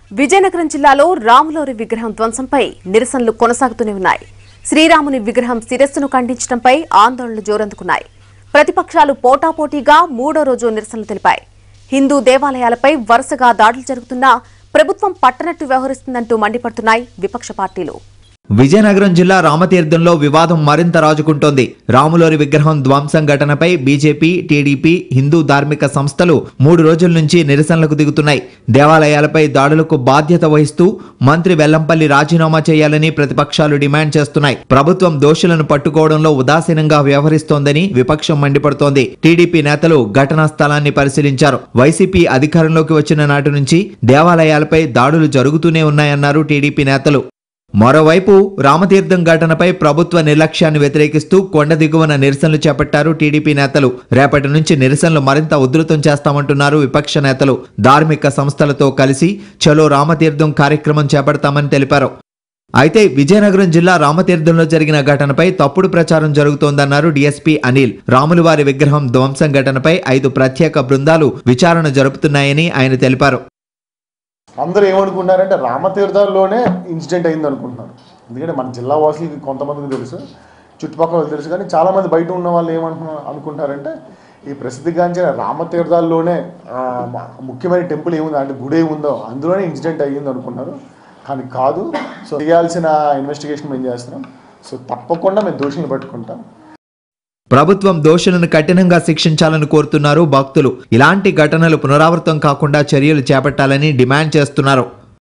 విజయనగరం జిల్లాలో రాములోరి విగ్రహం ధ్వంసంపై నిరసనలు కొనసాగుతూనే ఉన్నాయి శ్రీరాముని విగ్రహం శిరస్సును ఖండించడంపై ఆందోళనలు జోరందుకున్నాయి ప్రతిపక్షాలు పోటాపోటీగా మూడో రోజు నిరసనలు తెలిపాయి హిందూ దేవాలయాలపై వరుసగా దాడులు జరుగుతున్నా ప్రభుత్వం పట్టనట్టు వ్యవహరిస్తుందంటూ మండిపడుతున్నాయి విపక్ష పార్టీలు విజయనగరం జిల్లా రామతీర్థంలో వివాదం మరింత రాజుకుంటోంది రాములోరి విగ్రహం ధ్వంసం ఘటనపై బీజేపీ టీడీపీ హిందూ ధార్మిక సంస్థలు మూడు రోజుల నుంచి నిరసనలకు దిగుతున్నాయి దేవాలయాలపై దాడులకు బాధ్యత వహిస్తూ మంత్రి వెల్లంపల్లి రాజీనామా చేయాలని ప్రతిపక్షాలు డిమాండ్ చేస్తున్నాయి ప్రభుత్వం దోషులను పట్టుకోవడంలో ఉదాసీనంగా వ్యవహరిస్తోందని విపక్షం మండిపడుతోంది టీడీపీ నేతలు ఘటనా స్థలాన్ని పరిశీలించారు వైసీపీ అధికారంలోకి వచ్చిన నాటి నుంచి దేవాలయాలపై దాడులు జరుగుతూనే ఉన్నాయన్నారు టీడీపీ నేతలు మరోవైపు రామతీర్థం ఘటనపై ప్రభుత్వ నిర్లక్ష్యాన్ని వ్యతిరేకిస్తూ కొండ దిగువన నిరసనలు చేపట్టారు టీడీపీ నేతలు రేపటి నుంచి నిరసనలు మరింత ఉధృతం చేస్తామంటున్నారు విపక్ష నేతలు ధార్మిక సంస్థలతో కలిసి చలో రామతీర్థం కార్యక్రమం చేపడతామని తెలిపారు అయితే విజయనగరం జిల్లా రామతీర్థంలో జరిగిన ఘటనపై తప్పుడు ప్రచారం జరుగుతోందన్నారు డీఎస్పీ అనిల్ రాములవారి విగ్రహం ధ్వంసం ఘటనపై ఐదు ప్రత్యేక బృందాలు విచారణ జరుపుతున్నాయని ఆయన తెలిపారు అందరూ ఏమనుకుంటున్నారంటే రామతీర్థాల్లోనే ఇన్సిడెంట్ అయింది అనుకుంటున్నారు ఎందుకంటే మన జిల్లా వాసులకి కొంతమందికి తెలుసు చుట్టుపక్కల వాళ్ళకి తెలుసు కానీ చాలామంది బయట ఉన్న వాళ్ళు ఏమంటున్నారు అనుకుంటారంటే ఈ ప్రసిద్ధిగాంచిన రామతీర్థాల్లోనే ఆ, మ- ముఖ్యమైన టెంపుల్ ఏముందో అంటే గుడి ఏముందో అందులోనే ఇన్సిడెంట్ అయ్యింది అనుకున్నారు కానీ కాదు సో చేయాల్సిన ఇన్వెస్టిగేషన్ మేము చేస్తున్నాం సో తప్పకుండా మేము దోషులను పట్టుకుంటాం ప్రభుత్వం దోషులను కఠినంగా శిక్షించాలని కోరుతున్నారు భక్తులు ఇలాంటి ఘటనలు పునరావృతం కాకుండా చర్యలు చేపట్టాలని డిమాండ్ చేస్తున్నారు